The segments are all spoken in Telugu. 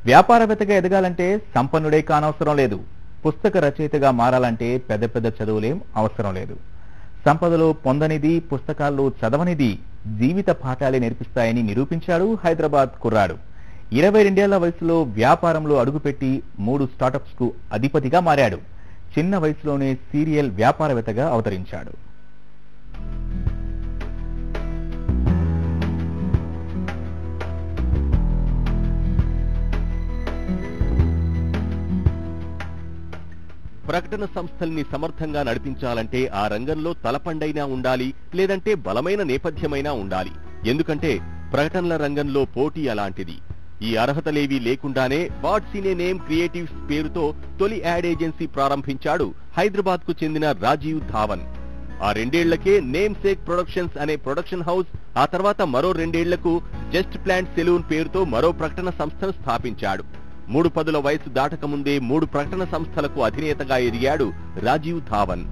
వ్యాపారవేత్తగా ఎదగాలంటే సంపన్నుడే కానవసరం లేదు పుస్తక రచయితగా మారాలంటే పెద్ద పెద్ద చదువులేం అవసరం లేదు సంపదలో పొందనిది పుస్తకాల్లో చదవనిది జీవిత పాఠాలే నేర్పిస్తాయని నిరూపించాడు హైదరాబాద్ కుర్రాడు ఇరవై రెండేళ్ల వయసులో వ్యాపారంలో అడుగుపెట్టి మూడు స్టార్టప్స్ కు అధిపతిగా మారాడు చిన్న వయసులోనే సీరియల్ వ్యాపారవేత్తగా అవతరించాడు ప్రకటన సంస్థల్ని సమర్థంగా నడిపించాలంటే ఆ రంగంలో తలపండైనా ఉండాలి లేదంటే బలమైన నేపథ్యమైనా ఉండాలి ఎందుకంటే ప్రకటనల రంగంలో పోటీ అలాంటిది ఈ అర్హతలేవీ లేకుండానే what's in a name creatives పేరుతో తొలి యాడ్ ఏజెన్సీ ప్రారంభించాడు హైదరాబాద్ కు చెందిన రాజీవ్ ధావన్ ఆ రెండేళ్లకే నేమ్ సేక్ ప్రొడక్షన్స్ అనే ప్రొడక్షన్ హౌస్ ఆ తర్వాత మరో రెండేళ్లకు జస్ట్ ప్లాంట్ సెలూన్ పేరుతో మరో ప్రకటన సంస్థను స్థాపించాడు మూడు పదుల వయసు దాటకముందే మూడు ప్రకటన సంస్థలకు అధినేతగా ఎదిగాడు రాజీవ్ ధావన్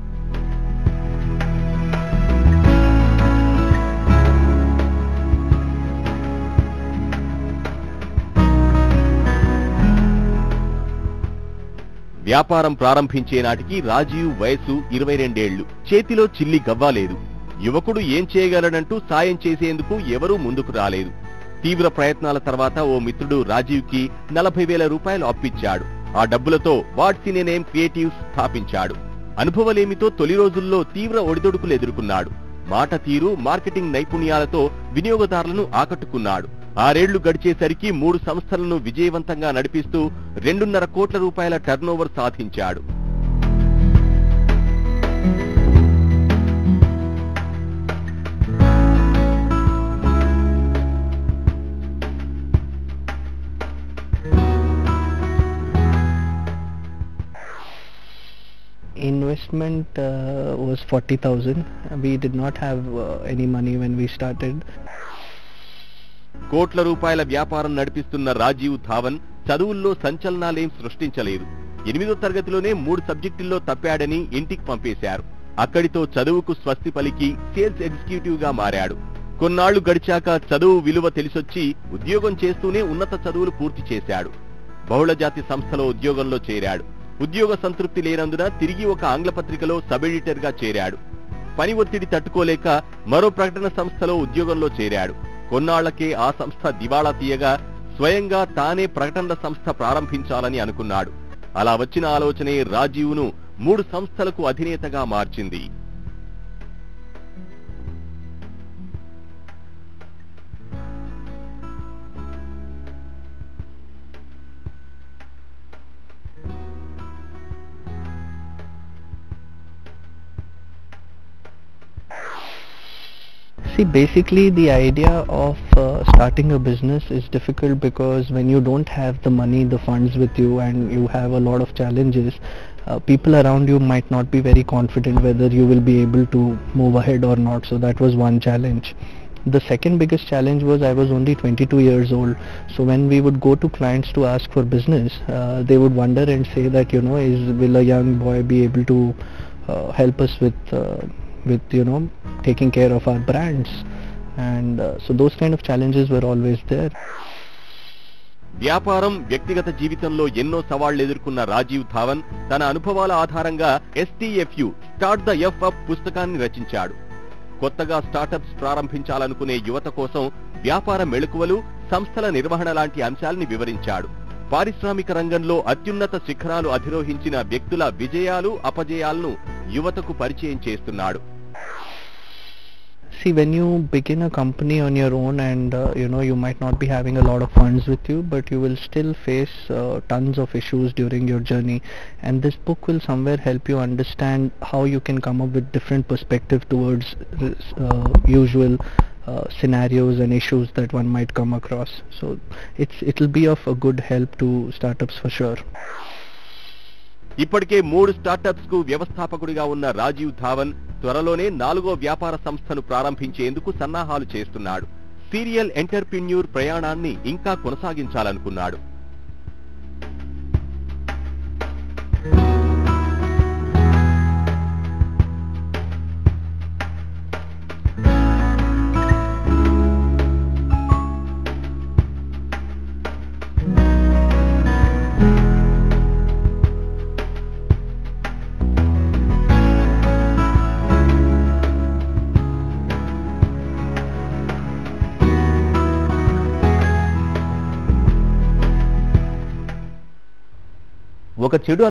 వ్యాపారం ప్రారంభించే నాటికి రాజీవ్ వయసు ఇరవై రెండేళ్లు చేతిలో చిల్లి గవ్వాలేదు యువకుడు ఏం చేయగలడంటూ సాయం చేసేందుకు ఎవరూ ముందుకు రాలేదు తీవ్ర ప్రయత్నాల తర్వాత ఓ మిత్రుడు రాజీవ్ కి నలభై వేల రూపాయలు అప్పిచ్చాడు ఆ డబ్బులతో what's in a name creatives స్థాపించాడు అనుభవలేమితో తొలి రోజుల్లో తీవ్ర ఒడిదొడుకులు ఎదుర్కొన్నాడు మాట తీరు మార్కెటింగ్ నైపుణ్యాలతో వినియోగదారులను ఆకట్టుకున్నాడు ఆరేళ్లు గడిచేసరికి మూడు సంస్థలను విజయవంతంగా నడిపిస్తూ రెండున్నర కోట్ల రూపాయల టర్నోవర్ సాధించాడు investment uh, was 40000 we did not have uh, any money when we started కోట్ల రూపాయల వ్యాపారం నడిపిస్తున్న రాజీవ్ ధావన్ చదువుల్లో సంచలనాలేం సృష్టించలేదు ఎనిమిదో తరగతిలోనే మూడు సబ్జెక్టుల్లో తప్పాడని ఇంటికి పంపేశారు అక్కడితో చదువుకు స్వస్తి పలికి సేల్స్ ఎగ్జిక్యూటివ్ గా మారాడు కొన్నాళ్లు గడిచాక చదువు విలువ తెలిసొచ్చి ఉద్యోగం చేస్తూనే ఉన్నత చదువులు పూర్తి చేశాడు బహుళజాతి సంస్థలో ఉద్యోగంలో చేరాడు ఉద్యోగ సంతృప్తి లేనందున తిరిగి ఒక ఆంగ్ల పత్రికలో సబ్ ఎడిటర్ గా చేరాడు పని ఒత్తిడి తట్టుకోలేక మరో ప్రకటన సంస్థలో ఉద్యోగంలో చేరాడు కొన్నాళ్లకే ఆ సంస్థ దివాళా తీయగా స్వయంగా తానే ప్రకటనల సంస్థ ప్రారంభించాలని అనుకున్నాడు అలా వచ్చిన ఆలోచనే రాజీవ్ను మూడు సంస్థలకు అధినేతగా మార్చింది See, basically, the idea of uh, starting a business is difficult because when you don't have the money, the funds with you, and you have a lot of challenges, uh, people around you might not be very confident whether you will be able to move ahead or not. So that was one challenge. The second biggest challenge was I was only 22 years old. So when we would go to clients to ask for business, uh, they would wonder and say that, you know, is will a young boy be able to uh, help us with uh, with you know taking care of our brands and uh, so those kind of challenges were always there వ్యాపారం వ్యక్తిగత జీవితంలో ఎన్నో సవాళ్లు ఎదుర్కొన్న రాజీవ్ ధావన్ తన అనుభవాల ఆధారంగా STFU start the F up పుస్తకాన్ని రచించాడు కొత్తగా స్టార్టప్స్ ప్రారంభించాలనుకునే యువత కోసం వ్యాపార మెళకువలు సంస్థల నిర్వహణ లాంటి అంశాల్ని వివరించాడు పారిశ్రామిక రంగంలో అత్యున్నత శిఖరాలు అధిరోహించిన వ్యక్తుల విజయాలు అపజయాలను యువతకు పరిచయం చేస్తున్నాడు see when you begin a company on your own and uh, you know you might not be having a lot of funds with you but you will still face uh, tons of issues during your journey and this book will somewhere help you understand how you can come up with different perspective towards uh, usual uh, scenarios and issues that one might come across so it's it'll be of a good help to startups for sure ఇప్పటికే మూడు స్టార్టప్స్ కు వ్యవస్థాపకుడిగా ఉన్న రాజీవ్ ధావన్ త్వరలోనే నాలుగో వ్యాపార సంస్థను ప్రారంభించేందుకు సన్నాహాలు చేస్తున్నాడు సీరియల్ ఎంటర్ప్రిన్యూర్ ప్రయాణాన్ని ఇంకా కొనసాగించాలనుకున్నాడు ఒక చెడు